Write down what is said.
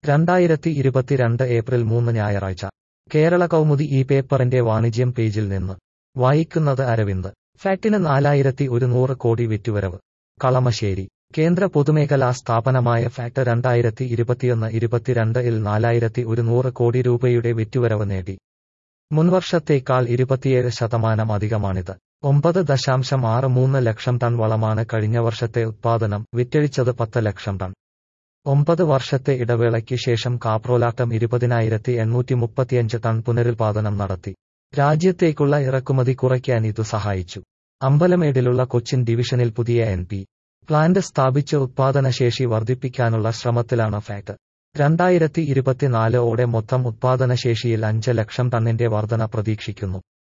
രണ്ടായിരത്തി ഇരുപത്തിരണ്ട് ഏപ്രിൽ മൂന്ന് ഞായറാഴ്ച കേരള കൗമുദി ഈ പേപ്പറിന്റെ വാണിജ്യം പേജിൽ നിന്ന് വായിക്കുന്നത് അരവിന്ദ് ഫാക്ടിന് നാലായിരത്തി ഒരുന്നൂറ് കോടി വിറ്റുവരവ് കളമശ്ശേരി കേന്ദ്ര പൊതുമേഖലാ സ്ഥാപനമായ ഫാക്ട് രണ്ടായിരത്തി ഇരുപത്തിയൊന്ന് ഇരുപത്തിരണ്ട് ഇൽ നാലായിരത്തി ഒരുന്നൂറ് കോടി രൂപയുടെ വിറ്റുവരവ് നേടി മുൻവർഷത്തേക്കാൾ ഇരുപത്തിയേഴ് ശതമാനം അധികമാണിത് ഒമ്പത് ദശാംശം ആറ് മൂന്ന് ലക്ഷം ടൺ വളമാണ് കഴിഞ്ഞ വർഷത്തെ ഉത്പാദനം വിറ്റഴിച്ചത് പത്ത് ലക്ഷം ടൺ ഒമ്പത് വർഷത്തെ ഇടവേളയ്ക്ക് ശേഷം കാപ്രോലാക്ടം ഇരുപതിനായിരത്തി എണ്ണൂറ്റി മുപ്പത്തിയഞ്ച് ടൺ പുനരുൽപാദനം നടത്തി രാജ്യത്തേക്കുള്ള ഇറക്കുമതി കുറയ്ക്കാൻ ഇതു സഹായിച്ചു അമ്പലമേടിലുള്ള കൊച്ചിൻ ഡിവിഷനിൽ പുതിയ എൻ പി പ്ലാന്റ് സ്ഥാപിച്ച് ഉത്പാദനശേഷി വർദ്ധിപ്പിക്കാനുള്ള ശ്രമത്തിലാണ് ഫാക്ട് രണ്ടായിരത്തി ഇരുപത്തിനാല് ഓടെ മൊത്തം ഉത്പാദനശേഷിയിൽ അഞ്ച് ലക്ഷം ടണ്ണിന്റെ വർധന പ്രതീക്ഷിക്കുന്നു